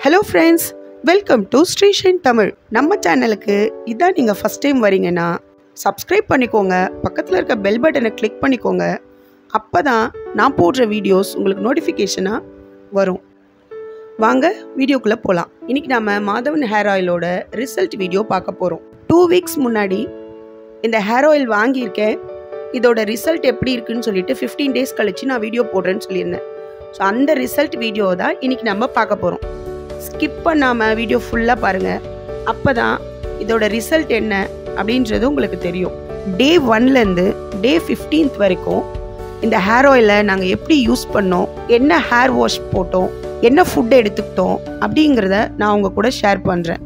hello friends welcome to Srishan Tamil நம்ம சேனலுக்கு இதான் நீங்கள் ஃபஸ்ட் டைம் வரீங்கன்னா சப்ஸ்கிரைப் பண்ணிக்கோங்க பக்கத்தில் இருக்க பெல் பட்டனை கிளிக் பண்ணிக்கோங்க அப்போ தான் நான் போடுற வீடியோஸ் உங்களுக்கு நோட்டிஃபிகேஷனாக வரும் வாங்க வீடியோக்குள்ளே போகலாம் இன்றைக்கி நம்ம மாதவன் ஹேர் ஆயிலோட ரிசல்ட் வீடியோ பார்க்க போகிறோம் டூ வீக்ஸ் முன்னாடி இந்த ஹேர் ஆயில் வாங்கியிருக்கேன் இதோட ரிசல்ட் எப்படி இருக்குன்னு சொல்லிட்டு ஃபிஃப்டீன் டேஸ் கழிச்சு நான் வீடியோ போடுறேன்னு சொல்லியிருந்தேன் ஸோ அந்த ரிசல்ட் வீடியோ தான் இன்றைக்கி நம்ம பார்க்க போகிறோம் ஸ்கிப் பண்ணாமல் வீடியோ ஃபுல்லாக பாருங்கள் அப்போ தான் இதோட ரிசல்ட் என்ன அப்படின்றது உங்களுக்கு தெரியும் டே ஒன்லேருந்து டே ஃபிஃப்டீன்த் வரைக்கும் இந்த ஹேர் ஆயிலை நாங்கள் எப்படி யூஸ் பண்ணோம் என்ன ஹேர் வாஷ் போட்டோம் என்ன ஃபுட் எடுத்துக்கிட்டோம் அப்படிங்கிறத நான் உங்கள் கூட ஷேர் பண்ணுறேன்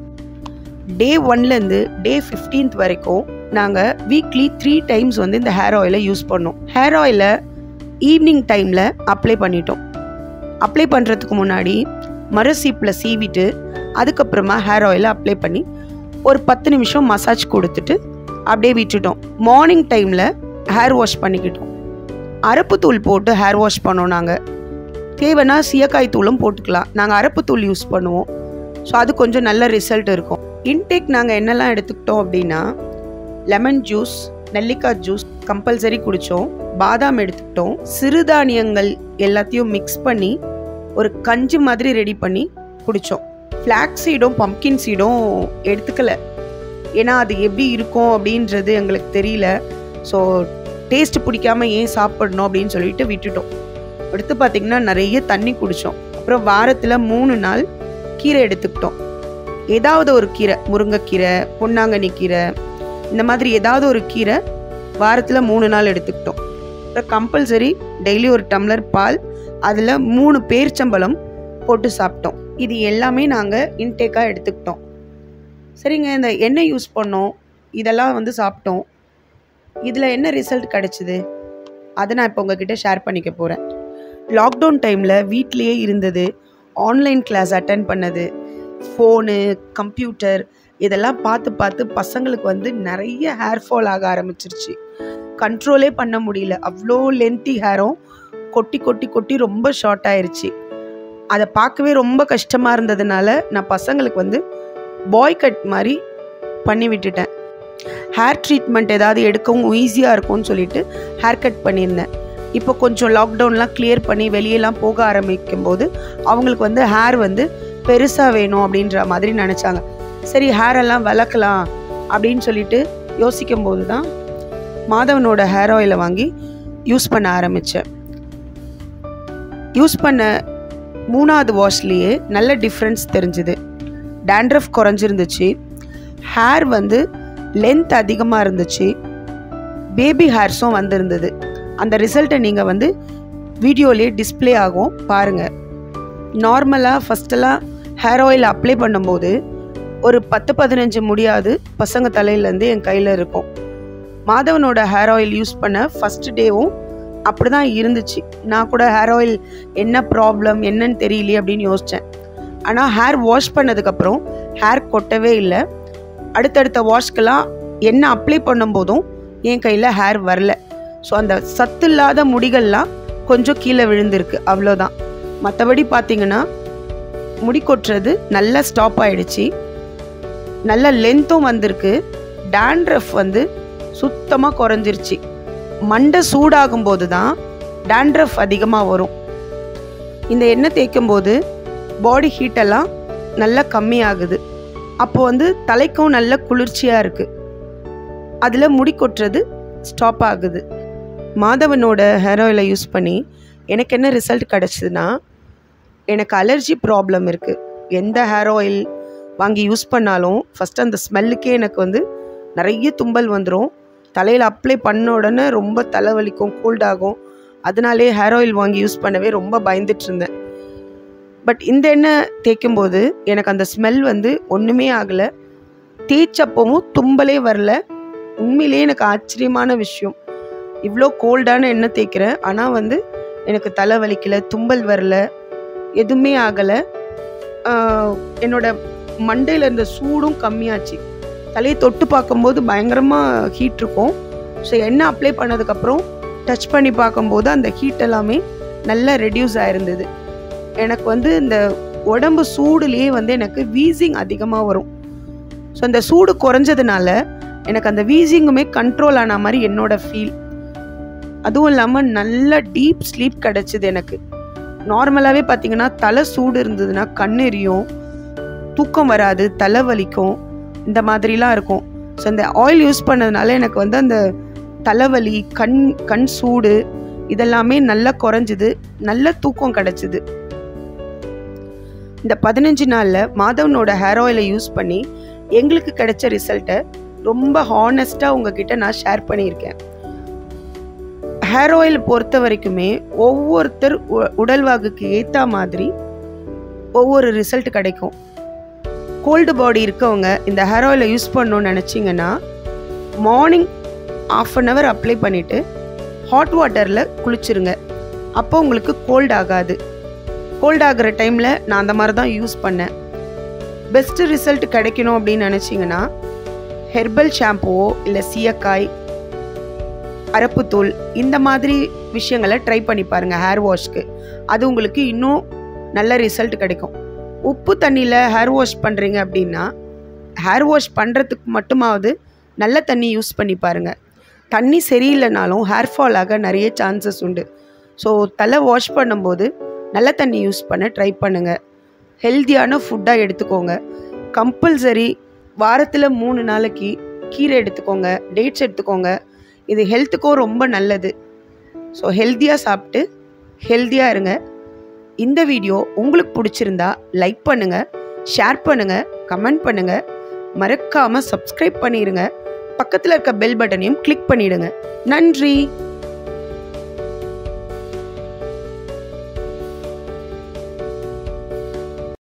டே ஒன்லேருந்து டே ஃபிஃப்டீன்த் வரைக்கும் நாங்கள் வீக்லி த்ரீ டைம்ஸ் வந்து இந்த ஹேர் ஆயிலை யூஸ் பண்ணோம் ஹேர் ஆயிலை ஈவினிங் டைமில் அப்ளை பண்ணிட்டோம் அப்ளை பண்ணுறதுக்கு முன்னாடி மரசீப்பில் சீவிட்டு அதுக்கப்புறமா ஹேர் ஆயிலை அப்ளை பண்ணி ஒரு பத்து நிமிஷம் மசாஜ் கொடுத்துட்டு அப்படியே விட்டுட்டோம் மார்னிங் டைமில் ஹேர் வாஷ் பண்ணிக்கிட்டோம் அரப்பு தூள் போட்டு ஹேர் வாஷ் பண்ணோம் நாங்கள் தேவைன்னா சீயக்காய் தூளும் போட்டுக்கலாம் நாங்கள் அரப்பு தூள் யூஸ் பண்ணுவோம் ஸோ அது கொஞ்சம் நல்ல ரிசல்ட் இருக்கும் இன்டேக் நாங்கள் என்னெல்லாம் எடுத்துக்கிட்டோம் அப்படின்னா லெமன் ஜூஸ் நெல்லிக்காய் ஜூஸ் கம்பல்சரி குடித்தோம் பாதாம் எடுத்துக்கிட்டோம் சிறுதானியங்கள் எல்லாத்தையும் மிக்ஸ் பண்ணி ஒரு கஞ்சி மாதிரி ரெடி பண்ணி குடித்தோம் ஃப்ளாக் சீடும் பம்கின் சீடும் எடுத்துக்கல ஏன்னா அது எப்படி இருக்கும் அப்படின்றது எங்களுக்கு தெரியல ஸோ டேஸ்ட் பிடிக்காம ஏன் சாப்பிடணும் அப்படின்னு சொல்லிட்டு விட்டுட்டோம் அடுத்து பார்த்திங்கன்னா நிறைய தண்ணி குடித்தோம் அப்புறம் வாரத்தில் மூணு நாள் கீரை எடுத்துக்கிட்டோம் ஏதாவது ஒரு கீரை முருங்கைக்கீரை பொன்னாங்கண்ணி கீரை இந்த மாதிரி ஏதாவது ஒரு கீரை வாரத்தில் மூணு நாள் எடுத்துக்கிட்டோம் அப்புறம் கம்பல்சரி டெய்லி ஒரு டம்ளர் பால் அதில் மூணு பேர்ச்சம்பழம் போட்டு சாப்பிட்டோம் இது எல்லாமே நாங்கள் இன்டேக்காக எடுத்துக்கிட்டோம் சரிங்க இந்த எண்ணெய் யூஸ் பண்ணோம் இதெல்லாம் வந்து சாப்பிட்டோம் இதில் என்ன ரிசல்ட் கிடச்சிது அதை நான் இப்போ உங்ககிட்ட ஷேர் பண்ணிக்க போகிறேன் லாக்டவுன் டைமில் வீட்லேயே இருந்தது ஆன்லைன் கிளாஸ் அட்டன் பண்ணது ஃபோனு கம்ப்யூட்டர் இதெல்லாம் பார்த்து பார்த்து பசங்களுக்கு வந்து நிறைய ஹேர் ஃபால் ஆக ஆரம்பிச்சிருச்சு கண்ட்ரோலே பண்ண முடியல அவ்வளோ லென்த்தி ஹேரும் கொட்டி கொட்டி கொட்டி ரொம்ப ஷார்ட் ஆயிருச்சு அதை பார்க்கவே ரொம்ப கஷ்டமாக இருந்ததுனால நான் பசங்களுக்கு வந்து பாய் கட் மாதிரி பண்ணி விட்டுட்டேன் ஹேர் ட்ரீட்மெண்ட் ஏதாவது எடுக்கவும் ஈஸியாக இருக்கும்னு சொல்லிட்டு ஹேர் கட் பண்ணியிருந்தேன் இப்போ கொஞ்சம் லாக்டவுன்லாம் கிளியர் பண்ணி வெளியெல்லாம் போக ஆரம்பிக்கும் போது அவங்களுக்கு வந்து ஹேர் வந்து பெருசாக வேணும் அப்படின்ற மாதிரி நினச்சாங்க சரி ஹேர் எல்லாம் வளர்க்கலாம் அப்படின்னு சொல்லிட்டு யோசிக்கும் போது தான் மாதவனோட ஹேர் ஆயிலை வாங்கி யூஸ் பண்ண ஆரம்பித்தேன் யூஸ் பண்ண மூணாவது வாஷ்லேயே நல்ல டிஃப்ரென்ஸ் தெரிஞ்சுது டேண்ட்ரஃப் குறைஞ்சிருந்துச்சு ஹேர் வந்து லென்த் அதிகமாக இருந்துச்சு பேபி ஹேர்ஸும் வந்திருந்தது அந்த ரிசல்ட்டை நீங்கள் வந்து வீடியோலேயே டிஸ்பிளே ஆகும் பாருங்கள் நார்மலாக ஃபஸ்ட்டெல்லாம் ஹேர் ஆயில் அப்ளை பண்ணும்போது ஒரு பத்து பதினஞ்சு முடியாது பசங்க தலையிலேருந்து என் கையில் இருக்கும் மாதவனோட ஹேர் ஆயில் யூஸ் பண்ண ஃபஸ்ட் டேவும் அப்படி தான் இருந்துச்சு நான் கூட ஹேர் ஆயில் என்ன ப்ராப்ளம் என்னன்னு தெரியலையே அப்படின்னு யோசித்தேன் ஆனால் ஹேர் வாஷ் பண்ணதுக்கப்புறம் ஹேர் கொட்டவே இல்லை அடுத்தடுத்த வாஷ்க்கெல்லாம் என்ன அப்ளை பண்ணும்போதும் என் கையில் ஹேர் வரல ஸோ அந்த சத்து இல்லாத முடிகள்லாம் கொஞ்சம் கீழே விழுந்திருக்கு அவ்வளோதான் மற்றபடி பார்த்தீங்கன்னா முடி கொட்டுறது நல்லா ஸ்டாப் ஆயிடுச்சு நல்ல லென்த்தும் வந்திருக்கு டேண்ட்ரஃப் வந்து சுத்தமாக குறைஞ்சிருச்சு மண்டை சூடாகும் போது தான் டேண்ட்ரஃப் அதிகமாக வரும் இந்த எண்ணெய் தேய்க்கும் போது பாடி ஹீட்டெல்லாம் நல்லா கம்மியாகுது அப்போ வந்து தலைக்கும் நல்ல குளிர்ச்சியாக இருக்குது அதில் முடி கொட்டுறது ஸ்டாப் ஆகுது மாதவனோட ஹேர் ஆயிலை யூஸ் பண்ணி எனக்கு என்ன ரிசல்ட் கிடச்சிதுன்னா எனக்கு அலர்ஜி ப்ராப்ளம் இருக்குது எந்த ஹேர் ஆயில் வாங்கி யூஸ் பண்ணாலும் ஃபஸ்ட்டு அந்த ஸ்மெல்லுக்கே எனக்கு வந்து நிறைய தும்பல் வந்துடும் தலையில் அப்ளை பண்ண உடனே ரொம்ப தலைவலிக்கும் கோல்டாகும் அதனாலே ஹேர் ஆயில் வாங்கி யூஸ் பண்ணவே ரொம்ப பயந்துட்டு இருந்தேன் பட் இந்த எண்ணெய் தேய்க்கும் போது எனக்கு அந்த ஸ்மெல் வந்து ஒன்றுமே ஆகலை தேய்ச்சப்பவும் தும்பலே வரல உண்மையிலே எனக்கு ஆச்சரியமான விஷயம் இவ்வளோ கோல்டான எண்ணெய் தேய்க்கிறேன் ஆனால் வந்து எனக்கு தலை வலிக்கல தும்பல் வரல எதுவுமே ஆகலை என்னோட மண்டையில் இருந்த சூடும் கம்மியாச்சு தலையை தொட்டு பார்க்கும்போது பயங்கரமாக ஹீட் இருக்கும் ஸோ எண்ணெய் அப்ளை பண்ணதுக்கப்புறம் டச் பண்ணி பார்க்கும்போது அந்த ஹீட் எல்லாமே நல்லா ரெடியூஸ் ஆயிருந்தது எனக்கு வந்து இந்த உடம்பு சூடுலேயே வந்து எனக்கு வீசிங் அதிகமாக வரும் ஸோ அந்த சூடு குறைஞ்சதுனால எனக்கு அந்த வீசிங்குமே கண்ட்ரோல் ஆன மாதிரி என்னோட ஃபீல் அதுவும் இல்லாமல் நல்ல டீப் ஸ்லீப் கிடச்சிது எனக்கு நார்மலாகவே பார்த்தீங்கன்னா தலை சூடு இருந்ததுன்னா கண் எரியும் தூக்கம் வராது தலை வலிக்கும் இந்த மாதிரிலாம் இருக்கும் ஸோ இந்த ஆயில் யூஸ் பண்ணதுனால எனக்கு வந்து அந்த தலைவலி கண் கண் சூடு இதெல்லாமே நல்லா குறைஞ்சிது நல்ல தூக்கம் கிடச்சிது இந்த பதினஞ்சு நாளில் மாதவனோட ஹேர் ஆயிலை யூஸ் பண்ணி எங்களுக்கு கிடைச்ச ரிசல்ட்டை ரொம்ப ஹானஸ்ட்டாக உங்ககிட்ட நான் ஷேர் பண்ணியிருக்கேன் ஹேர் ஆயில் பொறுத்த வரைக்குமே ஒவ்வொருத்தர் உ- உடல்வாகுக்கு ஏற்ற மாதிரி ஒவ்வொரு ரிசல்ட் கிடைக்கும் கோல்டு பாடி இருக்கவங்க இந்த ஹேர் ஆயிலை யூஸ் பண்ணணும்னு நினச்சிங்கன்னா morning half an hour apply பண்ணிவிட்டு ஹாட் வாட்டரில் குளிச்சிருங்க அப்போ உங்களுக்கு கோல்ட் ஆகாது கோல்ட் ஆகிற டைமில் நான் அந்த மாதிரி தான் யூஸ் பண்ணேன் பெஸ்ட்டு ரிசல்ட் கிடைக்கணும் அப்படின்னு நினச்சிங்கன்னா ஹெர்பல் ஷாம்புவோ இல்லை சீயக்காய் அரப்புத்தூள் இந்த மாதிரி விஷயங்களை ட்ரை பண்ணி பாருங்கள் ஹேர் வாஷ்க்கு அது உங்களுக்கு இன்னும் நல்ல ரிசல்ட் கிடைக்கும் உப்பு தண்ணியில் ஹேர் வாஷ் பண்ணுறீங்க அப்படின்னா ஹேர் வாஷ் பண்ணுறதுக்கு மட்டுமாவது நல்ல தண்ணி யூஸ் பண்ணி பாருங்கள் தண்ணி சரியில்லைனாலும் ஹேர் ஃபால் ஆக நிறைய சான்சஸ் உண்டு ஸோ தலை வாஷ் பண்ணும்போது நல்ல தண்ணி யூஸ் பண்ண ட்ரை பண்ணுங்கள் ஹெல்த்தியான ஃபுட்டாக எடுத்துக்கோங்க கம்பல்சரி வாரத்தில் மூணு நாளைக்கு கீரை எடுத்துக்கோங்க டேட்ஸ் எடுத்துக்கோங்க இது ஹெல்த்துக்கும் ரொம்ப நல்லது ஸோ ஹெல்த்தியாக சாப்பிட்டு ஹெல்த்தியாக இருங்க இந்த வீடியோ உங்களுக்கு பிடிச்சிருந்தா லைக் பண்ணுங்கள் ஷேர் பண்ணுங்கள் கமெண்ட் பண்ணுங்கள் மறக்காமல் சப்ஸ்கிரைப் பண்ணிடுங்க பக்கத்தில் இருக்க பெல் பட்டனையும் கிளிக் பண்ணிடுங்க நன்றி